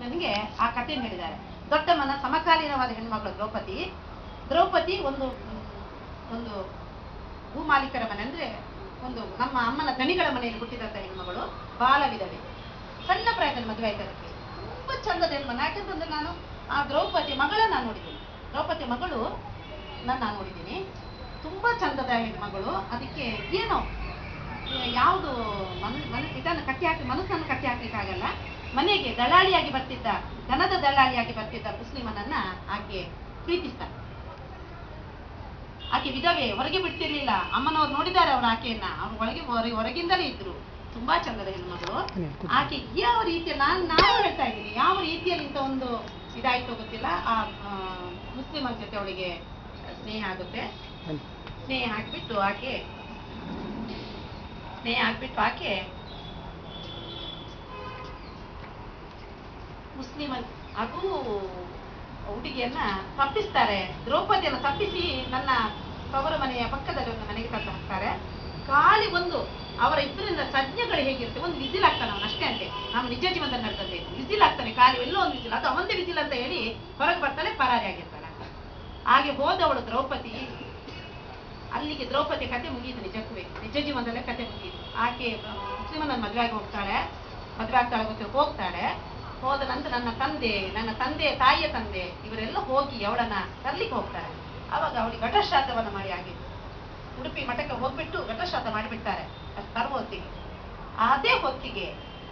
ನನಗೆ ಆ ಕಥೆಯನ್ನು ಹೇಳಿದ್ದಾರೆ ದೊಡ್ಡಮ್ಮನ ಸಮಕಾಲೀನವಾದ ಹೆಣ್ಮಗಳು ದ್ರೌಪದಿ ದ್ರೌಪದಿ ಒಂದು ಒಂದು ಭೂಮಾಲೀಕರ ಮನೆ ಅಂದ್ರೆ ಒಂದು ನಮ್ಮ ಅಮ್ಮನ ದಣಿಗಳ ಮನೆಯಲ್ಲಿ ಹುಟ್ಟಿದಂತ ಹೆಣ್ಮಗಳು ಬಾಲ ವಿಧವೆ ಸಣ್ಣ ಪ್ರಾಯದಲ್ಲಿ ಮದುವೆ ಆಯ್ತು ಅದಕ್ಕೆ ತುಂಬಾ ಚಂದದ ಹೆಣ್ಮನ ಯಾಕಂತಂದ್ರೆ ನಾನು ಆ ದ್ರೌಪದಿ ಮಗಳ ನಾನು ನೋಡಿದ್ದೀನಿ ದ್ರೌಪದಿ ಮಗಳು ನಾನು ನೋಡಿದ್ದೀನಿ ತುಂಬಾ ಚಂದದ ಹೆಣ್ಮಗಳು ಅದಕ್ಕೆ ಏನೋ ಯಾವುದು ಮನ ಮನ ಇದನ್ನು ಕಟ್ಟಿ ಹಾಕಿ ಮನಸ್ಸನ್ನು ಕಟ್ಟಿ ಹಾಕ್ಲಿಕ್ಕೆ ಆಗಲ್ಲ ಮನೆಗೆ ದಳ್ಳಾಳಿಯಾಗಿ ಬರ್ತಿದ್ದ ದನದ ದಳ್ಳಾಳಿಯಾಗಿ ಬರ್ತಿದ್ದ ಮುಸ್ಲಿಮನನ್ನ ಆಕೆ ಪ್ರೀತಿಸ್ತಾಳೆ ಆಕೆ ವಿಧವೆ ಹೊರಗೆ ಬಿಡ್ತಿರ್ಲಿಲ್ಲ ಅಮ್ಮನವ್ರು ನೋಡಿದ್ದಾರೆ ಅವ್ರು ಆಕೆಯನ್ನ ಅವ್ರು ಒಳಗೆ ಹೊರ- ಹೊರಗಿಂದಲೇ ಇದ್ರು ತುಂಬಾ ಚಂದದ ಹೆಣ್ಮಗಳು ಆಕೆ ಯಾವ ರೀತಿಯ ನಾನು ನಾನು ಹೇಳ್ತಾ ಇದ್ದೀನಿ ಯಾವ ರೀತಿಯಲ್ಲಿ ಇಂಥ ಒಂದು ಇದಾಯ್ತೋ ಗೊತ್ತಿಲ್ಲ ಆ ಆ, ಮುಸ್ಲಿಮರ ಜೊತೆ ಅವಳಿಗೆ ಸ್ನೇಹ ಆಗುತ್ತೆ ಸ್ನೇಹ ಹಾಕ್ಬಿಟ್ಟು ಆಕೆ ಸ್ನೇಹ ಹಾಕ್ಬಿಟ್ಟು ಆಕೆ ಮುಸ್ಲಿಮನ್ ಅದು ಹುಡುಗಿಯನ್ನ ತಪ್ಪಿಸ್ತಾರೆ ದ್ರೌಪದಿಯನ್ನ ತಪ್ಪಿಸಿ ನನ್ನ ತವರ ಮನೆಯ ಪಕ್ಕದಲ್ಲಿ ಒಂದು ಮನೆಗೆ ತಂದು ಹಾಕ್ತಾರೆ ಖಾಲಿ ಒಂದು ಅವರ ಇಬ್ಬರಿಂದ ಸಂಜ್ಞೆಗಳು ಹೇಗಿರುತ್ತೆ ಒಂದು ವಿಸಿಲ್ ಆಗ್ತಾನೆ ಅವನು ಅಷ್ಟೇ ಅಂತೆ ನಾವು ನಿಜ ಜೀವನದಲ್ಲಿ ನಡೆದಂತೆ ವಿಸಿಲ್ ಆಗ್ತಾನೆ ಖಾಲಿ ಎಲ್ಲೋ ಒಂದು ವಿಸಿಲ್ ಅದು ಅವಂದೇ ವಿಸಿಲ್ ಅಂತ ಹೇಳಿ ಹೊರಗೆ ಬರ್ತಾನೆ ಪರಾರಿ ಆಗಿರ್ತಾನೆ ಹಾಗೆ ಹೋದವಳು ದ್ರೌಪದಿ ಅಲ್ಲಿಗೆ ದ್ರೌಪದಿ ಕತೆ ಮುಗಿಯಿತು ನಿಜಕ್ಕೂ ನಿಜ ಜೀವನದಲ್ಲೇ ಕತೆ ಮುಗಿಯಿತು ಆಕೆ ಮುಸ್ಲಿಮನ ಮದುವೆ ಆಗಿ ಹೋಗ್ತಾಳೆ ಮದುವೆ ಆಗ್ತಾಳೆ ಗೊತ್ತಿಲ್ಲ ಹೋಗ್ತಾಳೆ ಹೋದ ನಂತರ ನನ್ನ ತಂದೆ ನನ್ನ ತಂದೆ ತಾಯಿಯ ತಂದೆ ಇವರೆಲ್ಲ ಹೋಗಿ ಅವಳನ್ನ ತರ್ಲಿಕ್ಕೆ ಹೋಗ್ತಾರೆ ಅವಾಗ ಅವಳಿಗೆ ಘಟಶ್ರಾದ್ದವನ್ನು ಮಾಡಿ ಆಗಿತ್ತು ಉಡುಪಿ ಮಠಕ್ಕೆ ಹೋಗ್ಬಿಟ್ಟು ಘಟಶ್ರಾದ್ದ ಮಾಡಿಬಿಡ್ತಾರೆ ಅಷ್ಟು ತರುವ ಹೊತ್ತಿಗೆ ಅದೇ ಹೊತ್ತಿಗೆ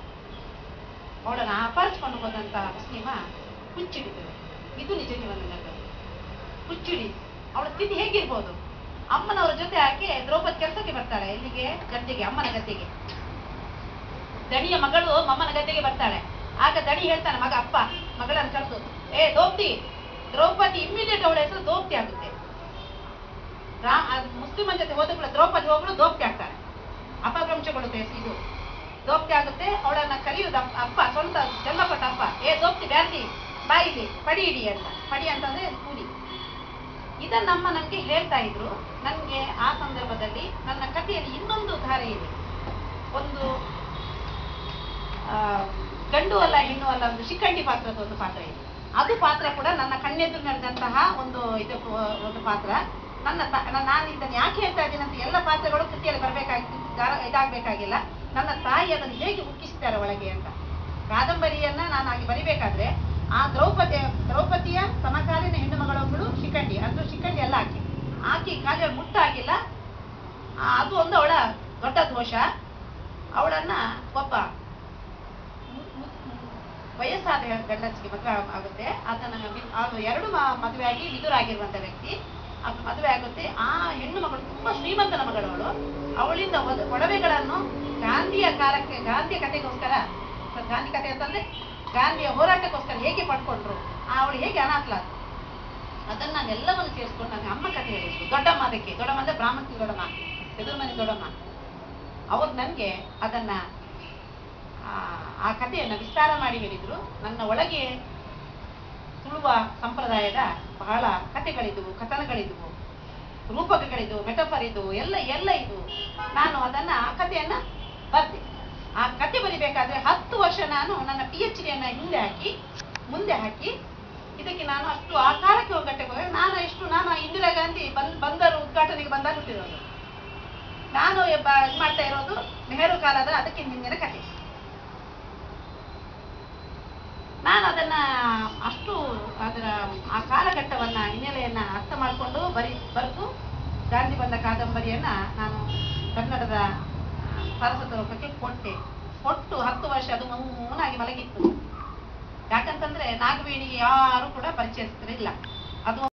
ಅವಳನ್ನ ಅಪಹರಿಸ್ಕೊಂಡು ಹೋದಂತ ಮುಸ್ಲಿಮ ಹುಚ್ಚಿಡಿತದೆ ಇದು ನಿಜ ಜೀವನದಲ್ಲಿ ಹುಚ್ಚಿಡಿ ಅವಳ ಸ್ಥಿತಿ ಹೇಗಿರ್ಬೋದು ಅಮ್ಮನವರ ಜೊತೆ ಆಕೆ ದ್ರೌಪದಿ ಕೆಲಸಕ್ಕೆ ಬರ್ತಾಳೆ ಎಲ್ಲಿಗೆ ಗದ್ದೆಗೆ ಅಮ್ಮನ ಗದ್ದೆಗೆ ದಣಿಯ ಮಗಳು ಅಮ್ಮನ ಗದ್ದೆಗೆ ಬರ್ತಾಳೆ ಆಗ ದಣಿ ಹೇಳ್ತಾನೆ ಮಗ ಅಪ್ಪ ಮಗಳನ್ನ ಕರೆದು ಏ ದೋಪ್ತಿ ದ್ರೌಪದಿ ಇಮ್ಮಿಡಿಯೇಟ್ ಅವಳ ಹೆಸರು ದೋಪ್ತಿ ಆಗುತ್ತೆ ರಾಮ್ ಅದು ಮುಸ್ಲಿಮನ್ ಜೊತೆ ಹೋದ ಕೂಡ ದ್ರೌಪದಿ ಹೋಗಲು ದೋಪ್ತಿ ಆಗ್ತಾಳೆ ಅಪಭ್ರಂಶಗೊಳ್ಳುತ್ತೆ ಇದು ದೋಪ್ತಿ ಆಗುತ್ತೆ ಅವಳನ್ನ ಕರೆಯುವುದು ಅಪ್ಪ ಅಪ್ಪ ಸ್ವಂತ ಜನ್ಮಪಟ್ಟ ಅಪ್ಪ ಏ ದೋಪ್ತಿ ಬ್ಯಾಸಿ ಬಾಯಿಲಿ ಪಡಿ ಇಡಿ ಅಂತ ಪಡಿ ಅಂತಂದ್ರೆ ಕೂಡಿ ಇದನ್ನ ನಮ್ಮ ನಮ್ಗೆ ಹೇಳ್ತಾ ಇದ್ರು ನನ್ಗೆ ಆ ಸಂದರ್ಭದಲ್ಲಿ ನನ್ನ ಕಥೆಯಲ್ಲಿ ಇನ್ನೊಂದು ಧಾರೆ ಇದೆ ಒಂದು ಆ, ಗಂಡು ಅಲ್ಲ ಹೆಣ್ಣು ಅಲ್ಲ ಒಂದು ಶಿಖಂಡಿ ಪಾತ್ರದ ಒಂದು ಪಾತ್ರ ಇದೆ ಅದು ಪಾತ್ರ ಕೂಡ ನನ್ನ ಕಣ್ಣೆದುರು ನಡೆದಂತಹ ಒಂದು ಇದು ಒಂದು ಪಾತ್ರ ನನ್ನ ತ- ನ- ನಾನು ಇದನ್ನು ಯಾಕೆ ಹೇಳ್ತಾ ಇದ್ದೀನಿ ಅಂತ ಎಲ್ಲ ಪಾತ್ರಗಳು ಕೃತಿಯಲ್ಲಿ ಬರಬೇಕಾಗಿ ಇದಾಗಬೇಕಾಗಿಲ್ಲ ನನ್ನ ತಾಯಿ ಅದನ್ನು ಹೇಗೆ ಉಕ್ಕಿಸ್ತಾರೆ ಒಳಗೆ ಅಂತ ಕಾದಂಬರಿಯನ್ನ ನಾನು ಹಾಗೆ ಬರಿಬೇಕಾದ್ರೆ ಆ ದ್ರೌಪದಿ ದ್ರೌಪದಿಯ ಸಮಕಾಲೀನ ಹೆಣ್ಣು ಮಗಳೊಬ್ಬಳು ಶಿಖಂಡಿ ಅದು ಶಿಖಂಡಿ ಅಲ್ಲ ಆಕೆ ಆಕೆ ಕಾಲಿಗೆ ಮುಟ್ಟಾಗಿಲ್ಲ ಆ, ಅದು ಒಂದು ಅವಳ ದೊಡ್ಡ ದೋಷ ಅವಳನ್ನ ಒಬ್ಬ ಮು- ಮು- ವಯಸ್ಸಾದ ಗಂಡಸಿಗೆ ಮದುವೆ ಆಗ- ಆಗುತ್ತೆ ಆತನ ವಿ- ಅದು ಎರಡು ಮ- ಮದುವೆ ಆಗಿ ವಿದುರಾಗಿರುವಂತ ವ್ಯಕ್ತಿ ಅದು ಮದುವೆ ಆಗುತ್ತೆ ಆ ಹೆಣ್ಣು ಮಗಳು ತುಂಬಾ ಶ್ರೀಮಂತನ ಮಗಳು ಅವಳು ಅವಳಿಂದ ಒದ- ಒಡವೆಗಳನ್ನು ಗಾಂಧಿಯ ಕಾಲಕ್ಕೆ ಗಾಂಧಿಯ ಕಥೆಗೋಸ್ಕರ ಗಾಂಧಿ ಕಥೆ ಅಂತಂದ್ರೆ ಗಾಂಧಿಯ ಹೋರಾಟಕ್ಕೋಸ್ಕರ ಹೇಗೆ ಪಡ್ಕೊಂಡ್ರು ಆ ಅವಳು ಹೇಗೆ ಅನಾಥಲಾದ ಅದನ್ನ ನಾನೆಲ್ಲವನ್ನು ಸೇರಿಸ್ಕೊಂಡು ನನಗೆ ಅಮ್ಮ ಕಥೆ ಹೇಳಿದ್ರು ದೊಡ್ಡಮ್ಮ ಅದಕ್ಕೆ ದೊಡ್ಡಮ್ಮ ಅಂದ್ರೆ ಬ್ರಾಹ್ಮಣಿ ದೊಡ್ಡಮ್ಮ ಎದುರು ಮನೆ ದೊಡ್ಡಮ್ಮ ಅವ್ರು ನನಗೆ ಅದನ್ನ ಆ, ಆ ಕಥೆಯನ್ನ ವಿಸ್ತಾರ ಮಾಡಿ ಹೇಳಿದ್ರು ನನ್ನ ಒಳಗೆ ತುಳುವ ಸಂಪ್ರದಾಯದ ಬಹಳ ಕಥೆಗಳಿದ್ವು ಕಥನಗಳಿದ್ವು ರೂಪಕಗಳಿದ್ವು ಮೆಟಫರ್ ಇದ್ವು ಎಲ್ಲ ಎಲ್ಲ ಇದ್ವು ನಾನು ಅದನ್ನ ಆ ಕಥೆಯನ್ನ ಬರ್ದೆ ಆ ಕಥೆ ಬರಿಬೇಕಾದ್ರೆ ಹತ್ತು ವರ್ಷ ನಾನು ನನ್ನ ಪಿ ಎಚ್ ಡಿಯನ್ನ ಹಿಂದೆ ಹಾಕಿ ಮುಂದೆ ಹಾಕಿ ಇದಕ್ಕೆ ನಾನು ಅಷ್ಟು ಆ ಕಾಲಕ್ಕೆ ಹೋಗಟ್ಟೆ ಹೋಗಿ ನಾನು ಎಷ್ಟು ನಾನು ಇಂದಿರಾ ಗಾಂಧಿ ಬಂದ್ ಬಂದರು ಉದ್ಘಾಟನೆಗೆ ಬಂದಾಗ ಹುಟ್ಟಿರೋದು ನಾನು ಬ- ಇದ್ ಮಾಡ್ತಾ ಇರೋದು ನೆಹರು ಕಾಲದ ಅದಕ್ಕೆ ಹಿಂದಿನ ಕಥೆ ನಾನು ಅದನ್ನ ಅಷ್ಟು ಅದರ ಆ ಕಾಲಘಟ್ಟವನ್ನ ಹಿನ್ನೆಲೆಯನ್ನ ಅರ್ಥ ಮಾಡಿಕೊಂಡು ಬರಿ ಬರೆದು ಗಾಂಧಿ ಬಂದ ಕಾದಂಬರಿಯನ್ನ ನಾನು ಕನ್ನಡದ ಸರಸ್ವತ ರೂಪಕ್ಕೆ ಕೊಟ್ಟೆ ಕೊಟ್ಟು ಹತ್ತು ವರ್ಷ ಅದು ಮೌನಾಗಿ ಮಲಗಿತ್ತು ಯಾಕಂತಂದ್ರೆ ನಾಗವೇಣಿಗೆ ಯಾರು ಕೂಡ ಪರಿಚಯಿಸ್ತಿರಲಿಲ್ಲ ಅದು